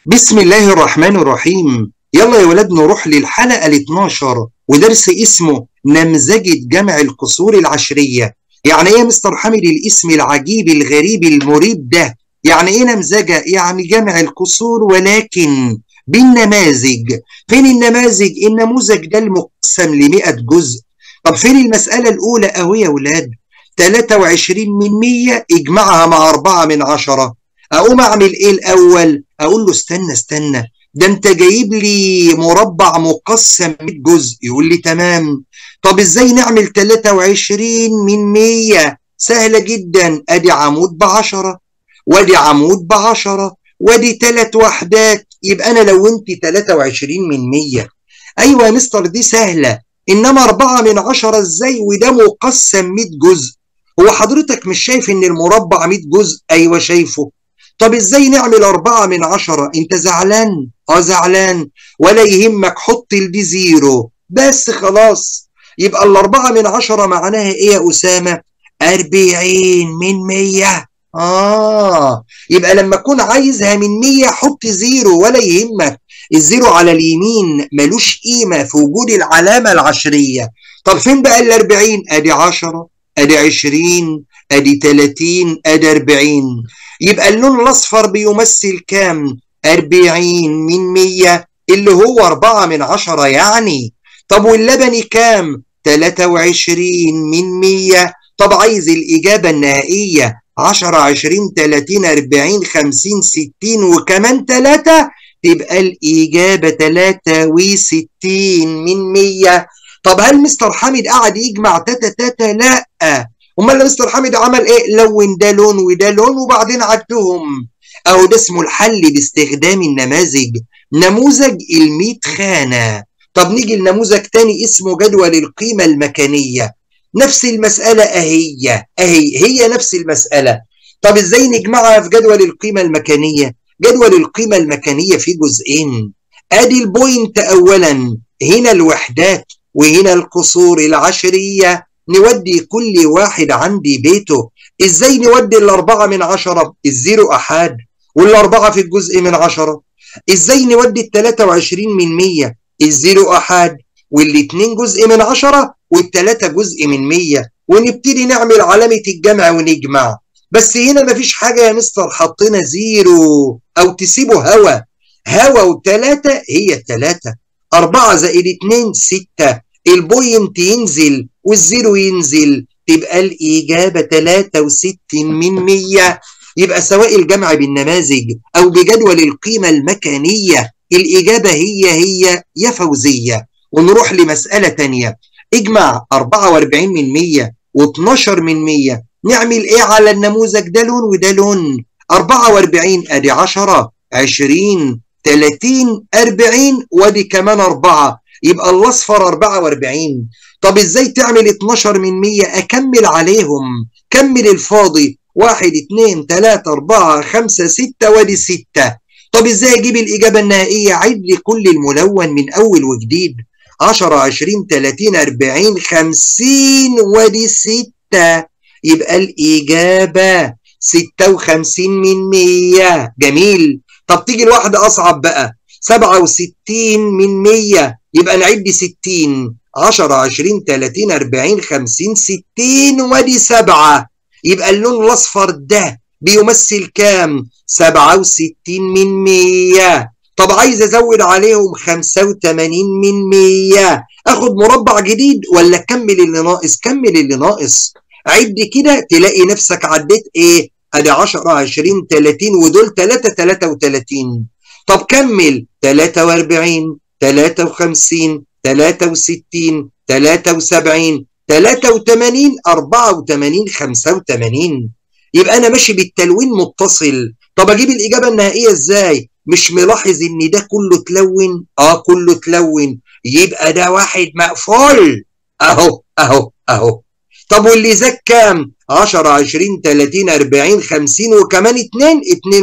بسم الله الرحمن الرحيم يلا يا ولاد نروح للحلقة ال 12 ودرس اسمه نمذجة جمع القصور العشرية يعني ايه يا مستر حامد الاسم العجيب الغريب المريب ده يعني ايه نمذجة يعني جمع القصور ولكن بالنماذج فين النماذج النموذج ده المقسم ل 100 جزء طب فين المسألة الأولى أهو يا ولاد 23 من 100 اجمعها مع 4 من 10 اقوم اعمل ايه الاول اقول له استنى استنى ده انت جايب لي مربع مقسم 100 جزء يقول لي تمام طب ازاي نعمل 23 من 100 سهله جدا ادي عمود ب 10 وادي عمود ب 10 وادي ثلاث وحدات يبقى انا لو انت 23 من 100 ايوه يا مستر دي سهله انما 4 من 10 ازاي وده مقسم 100 جزء هو حضرتك مش شايف ان المربع 100 جزء ايوه شايفه طب ازاي نعمل أربعة من عشرة انت زعلان اه زعلان ولا يهمك حط الدي زيرو بس خلاص يبقى الأربعة من عشرة معناها ايه يا أسامة أربعين من مية آه يبقى لما أكون عايزها من مية حط زيرو ولا يهمك الزيرو على اليمين ملوش قيمة في وجود العلامة العشرية طب فين بقى الأربعين أدي عشرة أدي عشرين أدي تلاتين أدي أربعين يبقى اللون الأصفر بيمثل كام؟ 40 من 100 اللي هو 4 من 10 يعني طب واللبني كام؟ 23 من 100 طب عايز الإجابة النهائية 10 20 30 40 50 60 وكمان 3 تبقى الإجابة 63 من 100 طب هل مستر حامد قعد يجمع تاتا تاتا؟ لأ امال مستر حامد عمل ايه لون ده لون وده لون وبعدين عدهم اهو ده اسمه الحل باستخدام النماذج نموذج ال خانه طب نيجي لنموذج تاني اسمه جدول القيمه المكانيه نفس المساله اهي اهي هي نفس المساله طب ازاي نجمعها في جدول القيمه المكانيه جدول القيمه المكانيه فيه جزئين ادي البوينت اولا هنا الوحدات وهنا القصور العشريه نودي كل واحد عندي بيته ازاي نودي الاربعة من عشرة الزيرو احاد والاربعة في الجزء من عشرة ازاي نودي التلاتة وعشرين من مية الزيرو احاد والاتنين جزء من عشرة والتلاتة جزء من مية ونبتدي نعمل علامة الجمع ونجمع بس هنا مفيش حاجة يا مستر حطينا زيرو او تسيبه هوا هوا وتلاتة هي التلاتة أربعة زائد اتنين ستة البوينت ينزل والزيرو ينزل تبقى الإجابة 63 من 100 يبقى سواء الجمع بالنماذج أو بجدول القيمة المكانية الإجابة هي هي يا فوزية ونروح لمسألة تانية اجمع 44 من 100 و12 من 100 نعمل ايه على النموذج ده لون وده لون 44 ادي 10 20 30 40 وادي كمان 4 يبقى الاصفر 44 طب ازاي تعمل 12 من 100 اكمل عليهم كمل الفاضي 1 2 3 4 5 6 وادي 6 طب ازاي اجيب الاجابه النهائيه عد لي كل الملون من اول وجديد 10 20 30 40 50 وادي 6 يبقى الاجابه 56 من 100 جميل طب تيجي الواحده اصعب بقى 67 من 100 يبقى نعد 60 10 20 30 40 50 60 وادي 7 يبقى اللون الاصفر ده بيمثل كام 67 من 100 طب عايز ازود عليهم 85 من 100 اخد مربع جديد ولا اكمل اللي ناقص كمل اللي ناقص عد كده تلاقي نفسك عديت ايه ادي 10 20 30 ودول 3 33 طب كمل 43 53 63 73 83 84 85 يبقى انا ماشي بالتلوين متصل طب اجيب الاجابه النهائيه ازاي مش ملاحظ ان ده كله تلون اه كله تلون يبقى ده واحد مقفول اهو اهو اهو طب واللي زاد كام 10 20 30 40 50 وكمان 2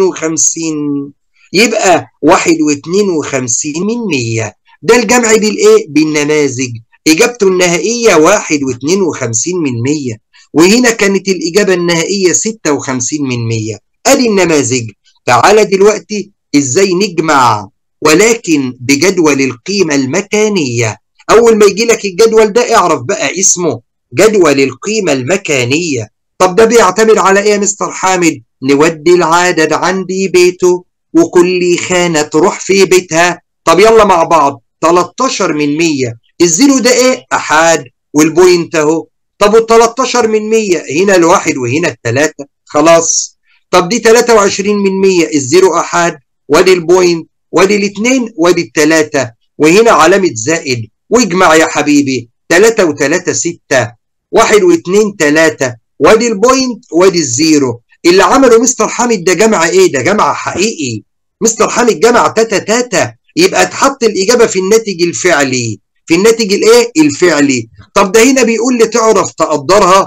52 يبقى 1 و52 من 100 ده الجمع بالايه بالنماذج اجابته النهائيه 1 و52 من 100 وهنا كانت الاجابه النهائيه 56 من 100 ادي النماذج تعالى دلوقتي ازاي نجمع ولكن بجدول القيمة المكانية أول ما يجي لك الجدول ده اعرف بقى اسمه جدول القيمة المكانية طب ده بيعتمد على ايه يا مستر حامد نودي العدد عندي بيته وكل خانة تروح في بيتها طب يلا مع بعض 13 من 100 الزيرو ده ايه احاد والبوينت اهو طب وال 13 من 100 هنا الواحد وهنا الثلاثة خلاص طب دي 23 من 100 الزيرو احاد وادي البوينت وادي الاثنين وادي الثلاثة وهنا علامة زائد واجمع يا حبيبي 3 و3 6 1 و2 3 وادي البوينت وادي الزيرو اللي عمله مستر حامد ده جمع ايه ده جمع حقيقي مستر حامد جمع تاتا تاتا يبقى تحط الاجابه في الناتج الفعلي في الناتج الايه الفعلي طب ده هنا بيقول لي تعرف تقدرها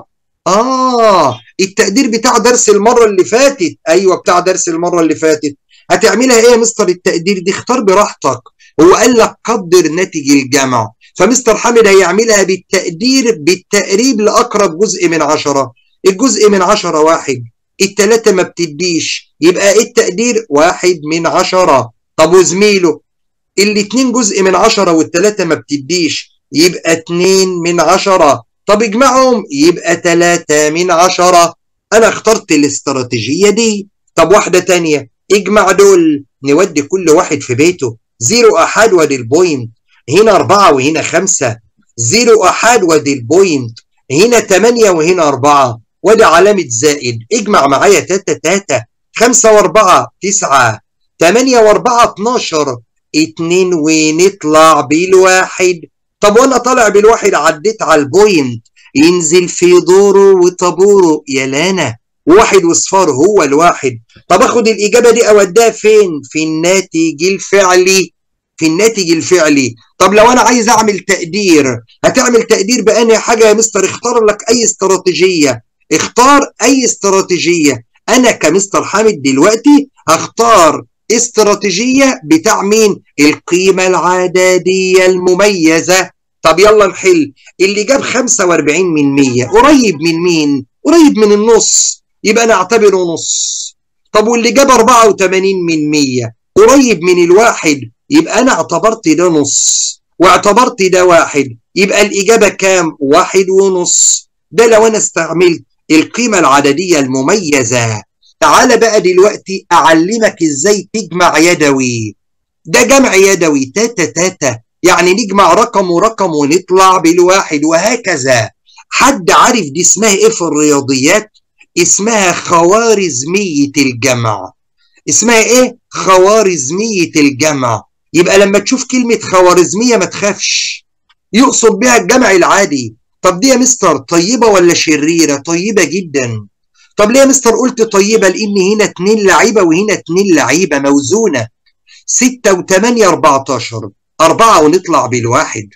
اه التقدير بتاع درس المره اللي فاتت ايوه بتاع درس المره اللي فاتت هتعملها ايه يا مستر التقدير دي اختار براحتك هو قال لك قدر ناتج الجمع فمستر حامد هيعملها بالتقدير بالتقريب لاقرب جزء من عشرة الجزء من عشرة واحد التلاتة ما بتديش يبقى ايه التقدير واحد من عشرة طب وزميله الاتنين جزء من عشرة والتلاتة ما بتديش يبقى اتنين من عشرة طب اجمعهم يبقى تلاتة من عشرة انا اخترت الاستراتيجية دي طب واحدة تانية اجمع دول نودي كل واحد في بيته زيرو احاد وادي البوينت هنا اربعة وهنا خمسة زيرو احاد وادي البوينت هنا تمانية وهنا اربعة وادي علامة زائد اجمع معايا تاتا تاتا خمسة واربعة تسعة تمانية واربعة اتناشر اتنين ونطلع بالواحد طب وانا طالع بالواحد عديت على البوينت ينزل في دوره وطابوره يا لانا واحد وصفار هو الواحد طب اخد الاجابه دي اوديها فين في الناتج الفعلي في الناتج الفعلي طب لو انا عايز اعمل تقدير هتعمل تقدير بانهي حاجه يا مستر اختار لك اي استراتيجيه اختار اي استراتيجيه انا كمستر حامد دلوقتي هختار استراتيجيه بتاع مين القيمه العدديه المميزه طب يلا نحل اللي جاب 45 من 100 قريب من مين قريب من النص يبقى نعتبره نص طب واللي جاب 84 من 100 قريب من الواحد يبقى انا اعتبرت ده نص واعتبرت ده واحد يبقى الاجابه كام واحد ونص ده لو انا استعملت القيمه العدديه المميزه تعال بقى دلوقتي اعلمك ازاي تجمع يدوي ده جمع يدوي تاتا تاتا يعني نجمع رقم ورقم ونطلع بالواحد وهكذا حد عارف دي اسمها ايه في الرياضيات اسمها خوارزمية الجمع اسمها ايه خوارزمية الجمع يبقى لما تشوف كلمة خوارزمية ما تخافش يقصد بها الجمع العادي طب دي يا مستر طيبة ولا شريرة طيبة جدا طب ليه يا مستر قلت طيبة لان هنا اتنين لعيبة وهنا اتنين لعيبة موزونة ستة وتمانية اربعتاشر اربعة ونطلع بالواحد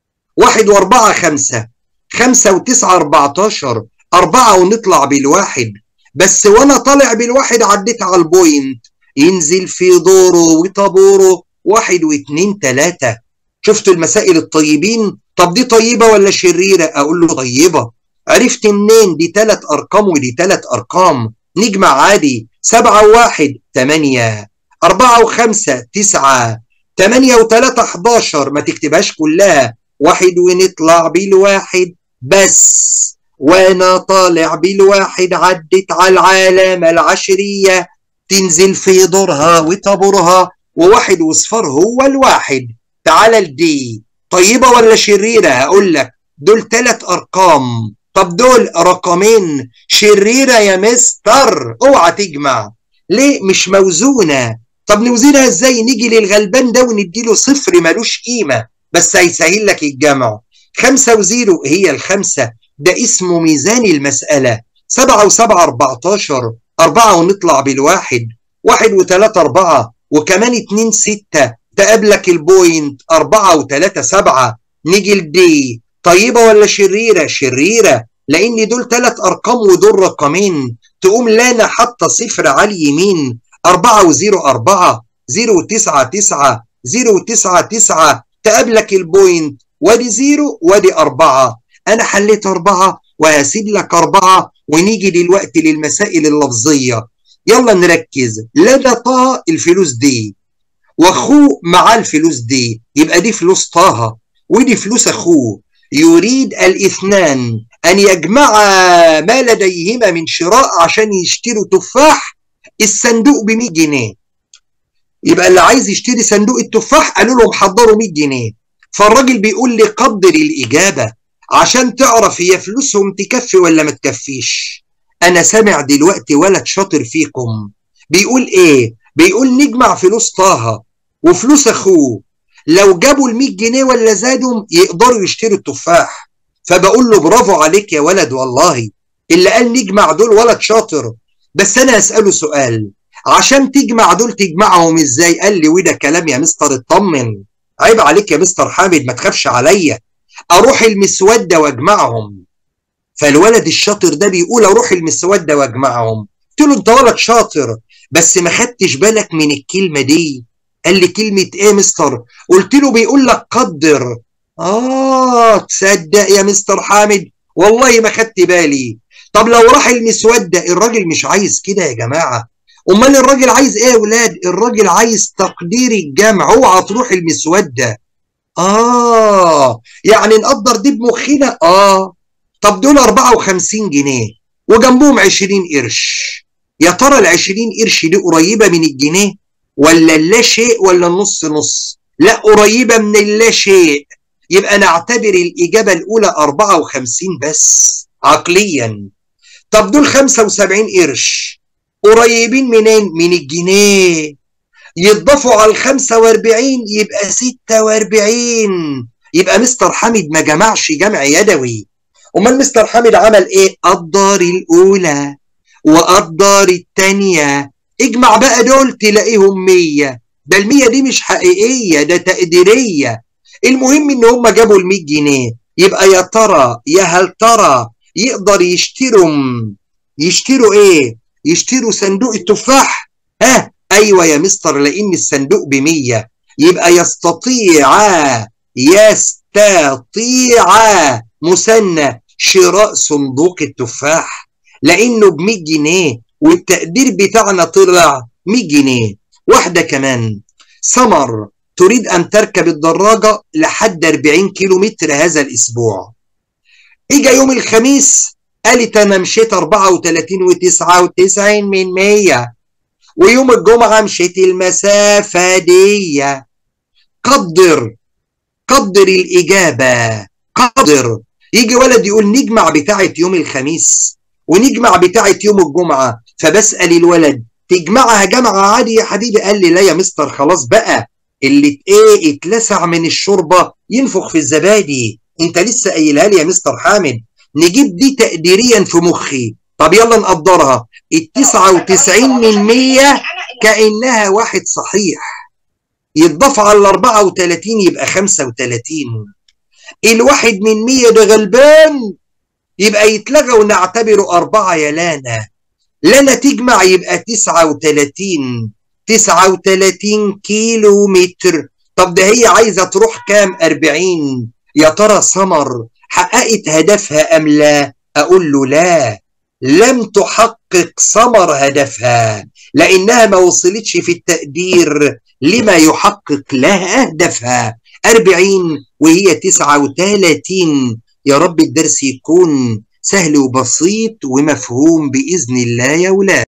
واحد واربعة خمسة خمسة وتسعة اربعتاشر أربعة ونطلع بالواحد بس وأنا طالع بالواحد عديت على البوينت ينزل في دوره وطابوره واحد واتنين تلاتة شفتوا المسائل الطيبين طب دي طيبة ولا شريرة أقول له طيبة عرفت منين دي تلات أرقام ودي تلات أرقام نجمع عادي سبعة وواحد تمانية أربعة وخمسة تسعة تمانية وتلاتة حداشر ما تكتبهاش كلها واحد ونطلع بالواحد بس وانا طالع بالواحد عدت على العلامة العشرية تنزل في دورها وطابورها وواحد وصفر هو الواحد تعال الدي طيبة ولا شريرة هقول لك دول ثلاث أرقام طب دول رقمين شريرة يا مستر اوعى تجمع ليه مش موزونة طب نوزنها ازاي نيجي للغلبان ده ونديله صفر ملوش قيمة بس هيسهل لك الجمع خمسة وزيرو هي الخمسة ده اسمه ميزان المسألة سبعة وسبعة أربعتاشر أربعة ونطلع بالواحد واحد وتلاتة أربعة وكمان اتنين ستة تقابلك البوينت أربعة وتلاتة سبعة نيجي لدي طيبة ولا شريرة شريرة لأن دول تلات أرقام ودول رقمين تقوم لانا حاطة صفر على اليمين أربعة وزيرو أربعة زيرو تسعة تسعة زيرو تسعة تسعة تقابلك البوينت وادي زيرو وادي أربعة أنا حليت أربعة وهسيب لك أربعة ونيجي دلوقتي للمسائل اللفظية يلا نركز لدى طه الفلوس دي واخوه معاه الفلوس دي يبقى دي فلوس طه ودي فلوس اخوه يريد الاثنان ان يجمعا ما لديهما من شراء عشان يشتروا تفاح الصندوق ب 100 جنيه يبقى اللي عايز يشتري صندوق التفاح قالوا له محضره 100 جنيه فالراجل بيقول لي قدر الاجابه عشان تعرف هي فلوسهم تكفي ولا ما تكفيش انا سامع دلوقتي ولد شاطر فيكم بيقول ايه بيقول نجمع فلوس طه وفلوس اخوه لو جابوا ال 100 جنيه ولا زادهم يقدروا يشتروا التفاح فبقول له برافو عليك يا ولد والله اللي قال نجمع دول ولد شاطر بس انا اساله سؤال عشان تجمع دول تجمعهم ازاي قال لي وده كلام يا مستر اطمن عيب عليك يا مستر حامد ما تخافش عليا اروح المسوده واجمعهم فالولد الشاطر ده بيقول اروح المسوده واجمعهم قلت له انت ولد شاطر بس ما خدتش بالك من الكلمه دي قال لي كلمه ايه مستر قلت له بيقول لك قدر اه تصدق يا مستر حامد والله ما خدت بالي طب لو راح المسوده الراجل مش عايز كده يا جماعه امال الراجل عايز ايه يا ولاد الراجل عايز تقدير الجمع اوعى تروح المسوده اه يعني نقدر دي بمخنا اه طب دول 54 جنيه وجنبهم 20 قرش يا ترى ال 20 قرش دي قريبه من الجنيه ولا اللا شيء ولا النص نص لا قريبه من اللا شيء يبقى نعتبر الاجابه الاولى 54 بس عقليا طب دول 75 قرش قريبين منين من الجنيه يتضافوا على ال 45 يبقى 46 يبقى مستر حامد ما جمعش جمع يدوي امال مستر حامد عمل ايه قدر الاولى وقدر الثانيه اجمع بقى دول تلاقيهم 100 ده ال 100 دي مش حقيقيه ده تقديريه المهم ان هم جابوا ال 100 جنيه يبقى يا ترى يا هل ترى يقدر يشتروا يشتروا ايه يشتروا صندوق التفاح ها ايوه يا مستر لان الصندوق ب 100 يبقى يستطيع يستطيع مثنى شراء صندوق التفاح لانه ب 100 جنيه والتقدير بتاعنا طلع 100 جنيه واحده كمان سمر تريد ان تركب الدراجه لحد 40 كيلو متر هذا الاسبوع اجا يوم الخميس قالت انا مشيت 34 و99 من 100 ويوم الجمعه مشيت المسافه دي قدر قدر الاجابه قدر يجي ولد يقول نجمع بتاعه يوم الخميس ونجمع بتاعه يوم الجمعه فبسال الولد تجمعها جمعه عادي يا حبيبي قال لي لا يا مستر خلاص بقى اللي ايه اتلسع من الشوربه ينفخ في الزبادي انت لسه قايلها لي يا مستر حامد نجيب دي تقديريا في مخي طب يلا نقدرها ال 99 من 100 كانها واحد صحيح يتضاف على ال 34 يبقى 35 الواحد من 100 ده غلبان يبقى يتلغى ونعتبره أربعة يا لانا لانا تجمع يبقى 39 39 كيلو متر طب ده هي عايزة تروح كام 40 يا ترى سمر حققت هدفها أم لا أقول له لا لم تحقق سمر هدفها لأنها ما وصلتش في التقدير لما يحقق لها هدفها 40 وهي 39 يا رب الدرس يكون سهل وبسيط ومفهوم بإذن الله يا ولاد